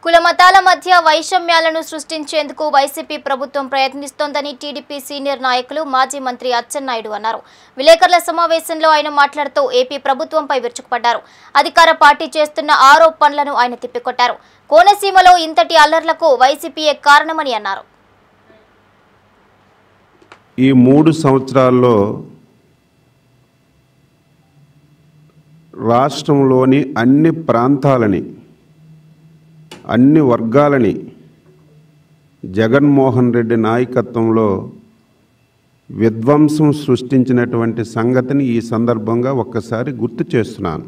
కుల మతాల మధ్య వైషమ్యాలను సృష్టించేందుకు వైసీపీ ప్రభుత్వం ప్రయత్నిస్తోందని టీడీపీ సీనియర్ నాయకులు మాజీ మంత్రి అచ్చెన్నాయుడు అన్నారు విలేకరుల సమావేశంలో ఆయన మాట్లాడుతూ ఏపీ ప్రభుత్వంపై విరుచుకుపడ్డారు అధికార పార్టీ చేస్తున్న ఆరోపణలను ఆయన తిప్పికొట్టారు కోనసీమలో ఇంతటి అల్లర్లకు వైసీపీయే కారణమని అన్నారు ఈ మూడు సంవత్సరాల్లో రాష్ట్రంలోని అన్ని ప్రాంతాలని అన్ని వర్గాలని జగన్మోహన్ రెడ్డి నాయకత్వంలో విధ్వంసం సృష్టించినటువంటి సంగతిని ఈ సందర్భంగా ఒక్కసారి గుర్తు చేస్తున్నాను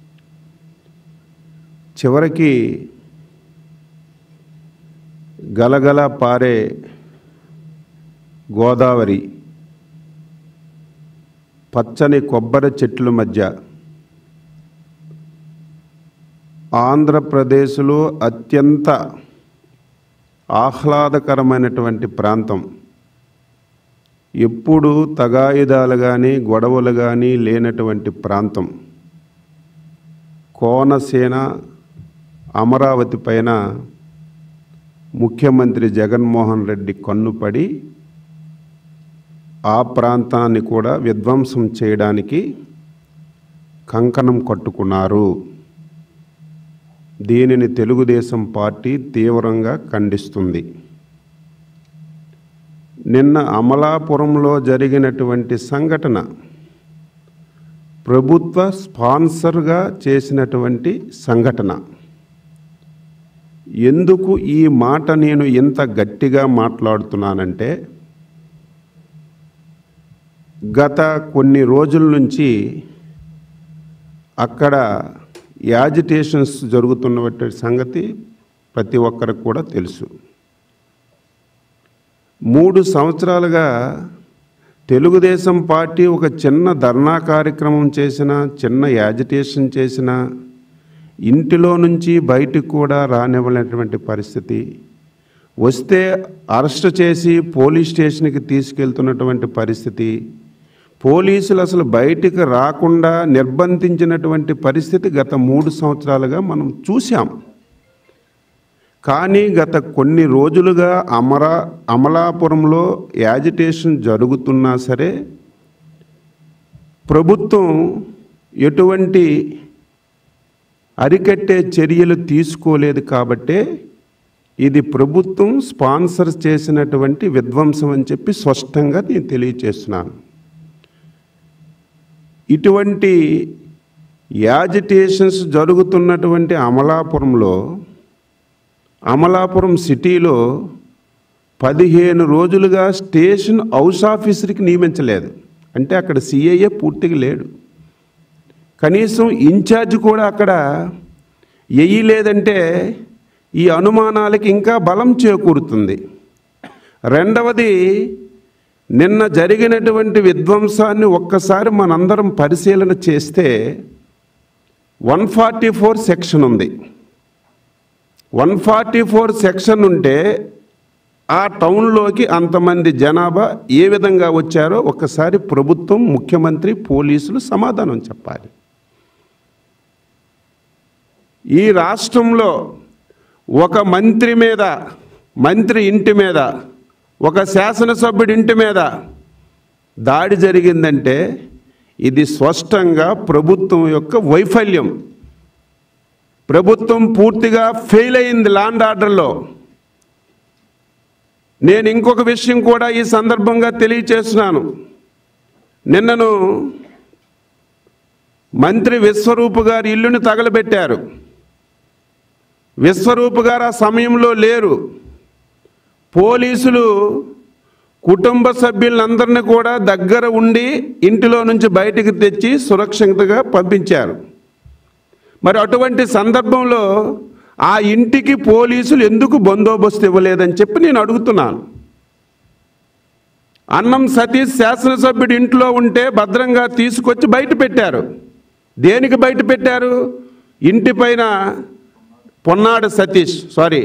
చివరికి గలగల పారే గోదావరి పచ్చని కొబ్బరి చెట్ల మధ్య ఆంధ్రప్రదేశ్లో అత్యంత ఆహ్లాదకరమైనటువంటి ప్రాంతం ఎప్పుడు తగాయిదాలు కానీ గొడవలు కానీ లేనటువంటి ప్రాంతం కోనసీన అమరావతి పైన ముఖ్యమంత్రి జగన్మోహన్ రెడ్డి కన్నుపడి ఆ ప్రాంతాన్ని కూడా విధ్వంసం చేయడానికి కంకణం కట్టుకున్నారు దీనిని తెలుగుదేశం పార్టీ తీవ్రంగా ఖండిస్తుంది నిన్న అమలాపురంలో జరిగినటువంటి సంఘటన ప్రభుత్వ స్పాన్సర్గా చేసినటువంటి సంఘటన ఎందుకు ఈ మాట నేను ఇంత గట్టిగా మాట్లాడుతున్నానంటే గత కొన్ని రోజుల నుంచి అక్కడ యాజిటేషన్స్ జరుగుతున్నటువంటి సంగతి ప్రతి ఒక్కరికి కూడా తెలుసు మూడు సంవత్సరాలుగా తెలుగుదేశం పార్టీ ఒక చిన్న ధర్నా కార్యక్రమం చేసిన చిన్న యాజిటేషన్ చేసిన ఇంటిలో నుంచి బయటికి కూడా రానివ్వలేనటువంటి పరిస్థితి వస్తే అరెస్ట్ చేసి పోలీస్ స్టేషన్కి తీసుకెళ్తున్నటువంటి పరిస్థితి పోలీసులు అసలు బయటికి రాకుండా నిర్బంధించినటువంటి పరిస్థితి గత మూడు సంవత్సరాలుగా మనం చూసాం కానీ గత కొన్ని రోజులుగా అమరా అమలాపురంలో యాజిటేషన్ జరుగుతున్నా సరే ప్రభుత్వం ఎటువంటి అరికట్టే చర్యలు తీసుకోలేదు కాబట్టే ఇది ప్రభుత్వం స్పాన్సర్ చేసినటువంటి విధ్వంసం అని చెప్పి స్పష్టంగా నేను తెలియచేస్తున్నాను ఇటువంటి యాజిటేషన్స్ జరుగుతున్నటువంటి అమలాపురంలో అమలాపురం సిటీలో పదిహేను రోజులుగా స్టేషన్ హౌస్ ఆఫీసర్కి నియమించలేదు అంటే అక్కడ సిఐఏ పూర్తిగా లేడు కనీసం ఇన్ఛార్జ్ కూడా అక్కడ వేయలేదంటే ఈ అనుమానాలకి ఇంకా బలం చేకూరుతుంది రెండవది నిన్న జరిగినటువంటి విధ్వంసాన్ని ఒక్కసారి మనందరం పరిశీలన చేస్తే వన్ ఫార్టీ ఫోర్ సెక్షన్ ఉంది వన్ ఫార్టీ ఫోర్ సెక్షన్ ఉంటే ఆ టౌన్లోకి అంతమంది జనాభా ఏ విధంగా వచ్చారో ఒకసారి ప్రభుత్వం ముఖ్యమంత్రి పోలీసులు సమాధానం చెప్పాలి ఈ రాష్ట్రంలో ఒక మంత్రి మీద మంత్రి ఇంటి మీద ఒక శాసనసభ్యుడి ఇంటి మీద దాడి జరిగిందంటే ఇది స్పష్టంగా ప్రభుత్వం యొక్క వైఫల్యం ప్రభుత్వం పూర్తిగా ఫెయిల్ అయింది లాండ్ ఆర్డర్లో నేను ఇంకొక విషయం కూడా ఈ సందర్భంగా తెలియచేస్తున్నాను నిన్నను మంత్రి విశ్వరూప్ గారి ఇల్లుని తగలబెట్టారు విశ్వరూప్ గారు ఆ సమయంలో లేరు పోలీసులు కుటుంబ సభ్యులందరినీ కూడా దగ్గర ఉండి ఇంటిలో నుంచి బయటికి తెచ్చి సురక్షితంగా పంపించారు మరి అటువంటి సందర్భంలో ఆ ఇంటికి పోలీసులు ఎందుకు బందోబస్తు ఇవ్వలేదని చెప్పి నేను అడుగుతున్నాను అన్నం సతీష్ శాసనసభ్యుడి ఇంట్లో ఉంటే భద్రంగా తీసుకొచ్చి బయట పెట్టారు దేనికి బయట పెట్టారు ఇంటి పైన పొన్నాడు సతీష్ సారీ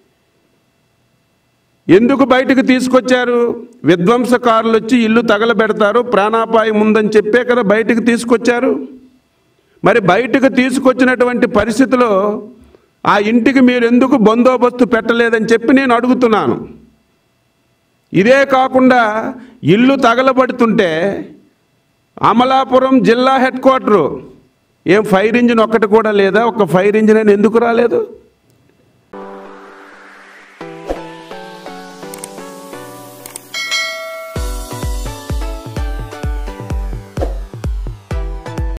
ఎందుకు బయటకు తీసుకొచ్చారు విధ్వంసకారులు వచ్చి ఇల్లు తగలబెడతారు ప్రాణాపాయం ఉందని చెప్పే కదా బయటకు తీసుకొచ్చారు మరి బయటకు తీసుకొచ్చినటువంటి పరిస్థితిలో ఆ ఇంటికి మీరు ఎందుకు బందోబస్తు పెట్టలేదని చెప్పి నేను అడుగుతున్నాను ఇదే కాకుండా ఇల్లు తగలబడుతుంటే అమలాపురం జిల్లా హెడ్ క్వార్టరు ఏం ఫైర్ ఇంజిన్ ఒక్కటి కూడా లేదా ఒక ఫైర్ ఇంజిన్ అని ఎందుకు రాలేదు